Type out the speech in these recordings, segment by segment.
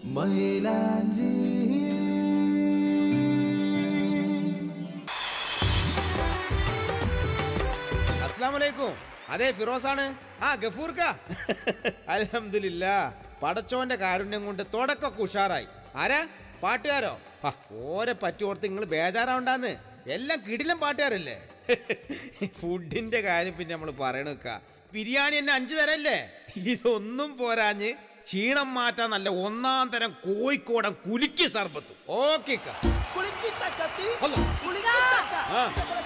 മൈലാഞ്ചി അസ്സാം വലൈക്കും അതെ ഫിറോസാണ് ആ ഗഫൂർക്ക അലഹമില്ല പടച്ചോന്റെ കാരുണ്യം കൊണ്ട് തുടക്കൊക്കെ ഉഷാറായി ആരാ പാട്ടുകാരോ ആ, ഓരെ പറ്റിയോർത്ത് നിങ്ങൾ ബേജാറാവണ്ടാന്ന് എല്ലാം കിടിലം പാട്ടുകാരല്ലേ ഫുഡിന്റെ കാര്യം പിന്നെ നമ്മൾ പറയണക്ക ബിരിയാണി തന്നെ അഞ്ചു തരല്ലേ ഇതൊന്നും പോരാഞ്ഞ് ക്ഷീണം മാറ്റാൻ നല്ല ഒന്നാം തരം കോഴിക്കോടൻ കുലുക്കി സർബത്തും ഓക്കെ അല്ല. ആ.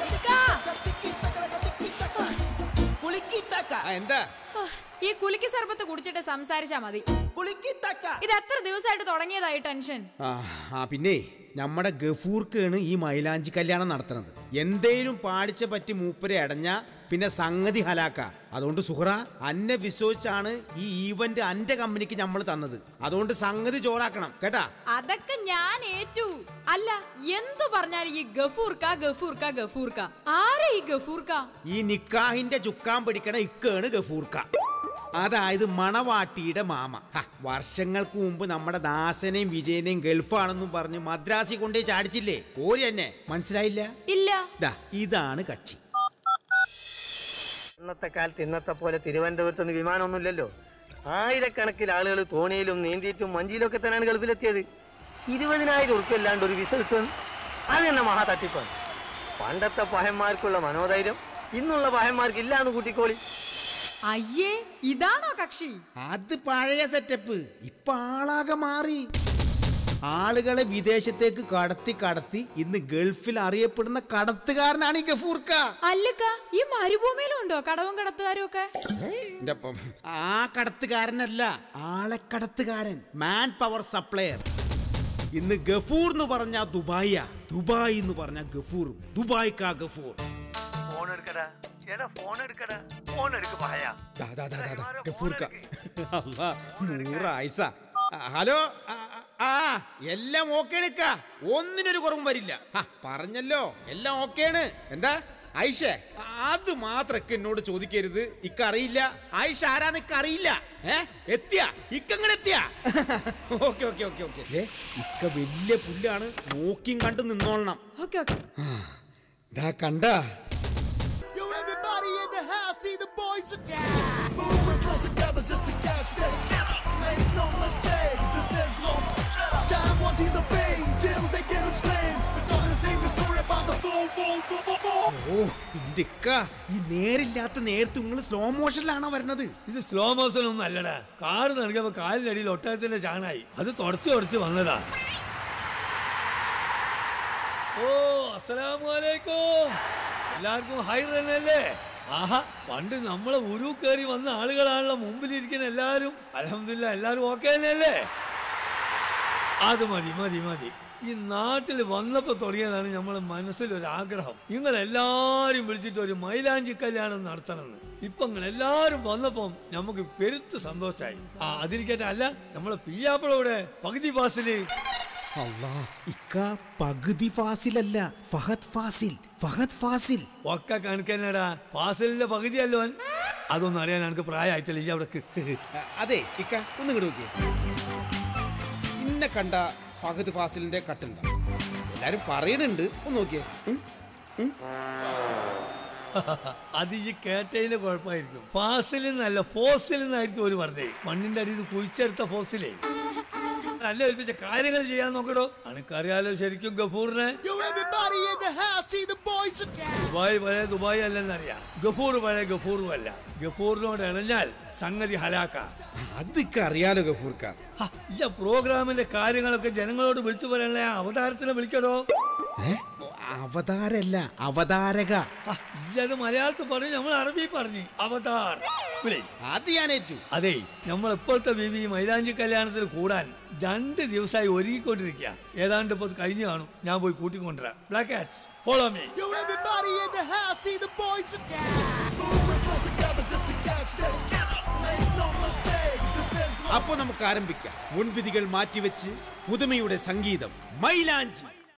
ആ, എന്താ ഹോ, ഈ കുലുക്കി സർബത്ത് കുടിച്ചിട്ട് സംസാരിച്ചാ മതി ഇത് എത്ര ദിവസമായിട്ട് തുടങ്ങിയതായി ടെൻഷൻ ആ ആ പിന്നെ നമ്മുടെ ഗഫൂർക്കാണ് ഈ മൈലാഞ്ചി കല്യാണം നടത്തുന്നത് എന്തേലും പാടിച്ച പറ്റി മൂപ്പരെ അടഞ്ഞ പിന്നെ സംഗതി ഹലാക്ക അതുകൊണ്ട് സുഹറ അന്നെ വിശ്വസിച്ചാണ് ഈ ഈവന്റ് അന്റെ കമ്പനിക്ക് നമ്മൾ തന്നത് അതുകൊണ്ട് സംഗതി ചോറാക്കണം കേട്ടാ അതൊക്കെ ഞാൻ ഏറ്റു അല്ല എന്തു പറഞ്ഞാലും ഈ ഗഫൂർക്ക ഗഫൂർക്ക ഗഫൂർക്ക ആരാ ഈ ഗഫൂർക്ക ഈ നിക്കാഹിന്റെ ചുക്കാൻ പിടിക്കണ ഇക്കാണ് ഗഫൂർക്ക അതായത് മണവാട്ടിയുടെ മാമ ഹ, വർഷങ്ങൾക്ക് മുമ്പ് നമ്മുടെ ദാസനെയും വിജയനെയും ഗൾഫാണെന്നും പറഞ്ഞ് മദ്രാസി കൊണ്ടേ ചാടിച്ചില്ലേ ഓരി തന്നെ മനസ്സിലായില്ല ഇല്ല ദാ ഇതാണ് കക്ഷി ഇന്നത്തെ കാലത്ത് ഇന്നത്തെ പോലെ തിരുവനന്തപുരത്ത് നിന്ന് വിമാനമൊന്നുമില്ലല്ലോ ആയിരക്കണക്കിന് ആളുകൾ തോണിയിലും നീന്തിയിട്ടും മഞ്ചിയിലും ഒക്കെ തന്നെയാണ് ഗൾഫിലെത്തിയത് ഇരുപതിനായിരം ഉറുപ്പ്യ അല്ലാണ്ട് ഒരു വിസ കിട്ടുമെന്ന് അത് തന്നെ മഹാ തട്ടിപ്പാണ് പണ്ടത്തെ പഹന്മാർക്കുള്ള മനോധൈര്യം ഇന്നുള്ള പഹന്മാർക്ക് ഇല്ലാന്ന് കൂട്ടിക്കോളി അയ്യേ ഇതാണോ കക്ഷി അത് പഴയ സെറ്റപ്പ് ഇപ്പൊ ആളാകെ മാറി ആളുകളെ വിദേശത്തേക്ക് കടത്തി കടത്തി ഇന്ന് ഗൾഫിൽ അറിയപ്പെടുന്ന കടത്തുകാരനാണ് ഈ ഗഫൂർക്ക അല്ലക്ക ഈ മരുഭൂമിയിലും ഉണ്ടോ കടവും കടത്തുകാരും ഒക്കെ ന്റെ അപ്പം ആ കടത്തുകാരനല്ല ആളെ കടത്തുകാരൻ മാൻ പവർ സപ്ലയർ ഇന്ന് ഗഫൂർ എന്ന് പറഞ്ഞ ദുബായിയാ ദുബായ് എന്ന് പറഞ്ഞ ഗഫൂറും ദുബായ്ക്കാ ഗഫൂർ ഫോൺ എടുക്കടാ എടാ ഫോൺ എടുക്കടാ ഫോൺ എടുക്ക് പഹയാ ദാ, ദാ, ദാ, ദാ, ദാ, ഗഫൂർക്ക അല്ലാ, നൂറ് ആയിസ ആ, ഹലോ ആ, ആ എല്ലാം ഓക്കെ എടുക്ക ഒന്നിനൊരു കുറവും വരില്ല ആ, പറഞ്ഞല്ലോ എല്ലാം ഓക്കെയാണ് എന്താ ആയിഷേ അത് മാത്രക്ക് എന്നോട് ചോദിക്കരുത് ഇക്ക അറിയില്ല ആയിഷ ആരാന്ന് ഇക്ക അറിയില്ല ഏ എത്തിയ ഇക്കങ്ങനെ എത്തിയ ഓക്കെ ഓക്കെ ഓക്കെ ഓക്കെ ഇക്ക വലിയ പുല്ലാണ് നോക്കിയും കണ്ടു നിന്നോളണം ഓക്കെ ഓക്കെ ദാ കണ്ടാ Yo, everybody in the house, see the boys are down. Moving close together just to catch steady. Make no mistake, this is no time watching the pain till they get them slain. We're gonna sing the story about the phone, phone, phone, phone, phone. ഓ ഇന്റെ ഇക്ക ഈ നേരില്ലാത്ത നേരത്ത് നിങ്ങൾ slow മോഷനിലാണോ വരുന്നത് ഇത് slow motion ഒന്നും അല്ലടാ car നൽകിയപ്പോ കാലിനടിയിൽ ഒട്ടകത്തിന്റെ ചാണായി അത് തുടച്ച് തുടച്ച് വന്നതാ ഓ അസ്സലാമു അലൈക്കും എല്ലാവർക്കും ഹൈ റണ്ണല്ലേ ആഹാ പണ്ട് നമ്മളെ ഉരു കയറി വന്ന ആളുകളാണല്ലോ മുമ്പിലിരിക്കുന്ന എല്ലാരും അലഹമില്ല എല്ലാരും ഓക്കെ തന്നെയല്ലേ അത് മതി മതി മതി ഈ നാട്ടിൽ വന്നപ്പോ തുടങ്ങിയതാണ് നമ്മളെ മനസ്സിൽ ഒരു ആഗ്രഹം നിങ്ങൾ എല്ലാരും വിളിച്ചിട്ട് ഒരു മൈലാഞ്ചി കല്യാണം നടത്തണമെന്ന് ഇപ്പൊ നിങ്ങൾ എല്ലാരും വന്നപ്പം നമുക്ക് പെരുത്ത് സന്തോഷായി ആ അതിരിക്കട്ടെ അല്ല നമ്മളെ പിയാപ്പിളവിടെ പകുതി പാസില് അല്ലാ ഇക്ക പകുതി ഫാസിലല്ല ഫഹദ് ഫാസിൽ ഫഹദ് ഫാസിൽ ഒക്കെ കണക്കന്നടാ ഫാസിലിന്റെ പകുതിയല്ലോ അവൻ. അതൊന്നും അറിയാൻ എനിക്ക് പ്രായമായിട്ടില്ല ഈ അവിടേക്ക് അതെ ഇക്ക ഒന്ന് ഇങ്ങോട്ട് നോക്കിയേ ഇന്നെ കണ്ട ഫഹദ് ഫാസിലിന്റെ കട്ടുണ്ട എല്ലാരും പറയുന്നുണ്ട് ഒന്ന് നോക്കിയേ ഉം. അത് ഈ കേട്ടതിന്റെ കുഴപ്പമായിരിക്കും ഫാസിൽ നിന്നല്ല ഫോസിൽ നിന്നായിരിക്കും ഒരു പറഞ്ഞേ മണ്ണിന്റെ അടിയിൽ നിന്ന് കുഴിച്ചെടുത്ത ഫോസിലേ നല്ല ഏൽപ്പിച്ച കാര്യങ്ങൾ ചെയ്യാൻ നോക്കടോ അനക്കറിയാലോ ശരിക്കും ഗഫൂറിനെ Yo, everybody in the house, see the boys are down. Dubai പഴയ ദുബായ് അല്ലെന്നറിയാം ഗഫൂർ പഴയ ഗഫൂറും അല്ല ഗഫൂറിനോട് ഇണഞ്ഞാൽ സംഗതി ഹലാക്ക അത് ഇക്ക അറിയാലോ ഗഫൂർക്ക ഹ, ഈ പ്രോഗ്രാമിന്റെ കാര്യങ്ങളൊക്കെ ജനങ്ങളോട് വിളിച്ചു പറയാനുള്ള ആ അവതാരത്തിനെ വിളിക്കടോ ഏ? അവതാരല്ല അവതാരക ഹ, ഈ അത് മലയാളത്തിൽ പറഞ്ഞു നമ്മൾ അറബി പറഞ്ഞു അവതാർ വിളി അത് ഞാൻ ഏറ്റു അതെ നമ്മൾ ഇപ്പോഴത്തെ ബീബി മൈലാഞ്ചി കല്യാണത്തിന് കൂടാൻ രണ്ട് ദിവസമായി ഒരുങ്ങിക്കൊണ്ടിരിക്കുക ഏതാണ്ട് ഇപ്പൊ കഴിഞ്ഞു കാണും ഞാൻ പോയി കൂട്ടിക്കൊണ്ടുവരാം black hats follow me Yo, everybody in the house, see the boys are down. Moving close together just to catch steady. Make no mistake, this is no അപ്പൊ നമുക്ക് ആരംഭിക്കാം മുൻവിധികൾ മാറ്റിവെച്ച് പുതുമയുടെ സംഗീതം മൈലാഞ്ചി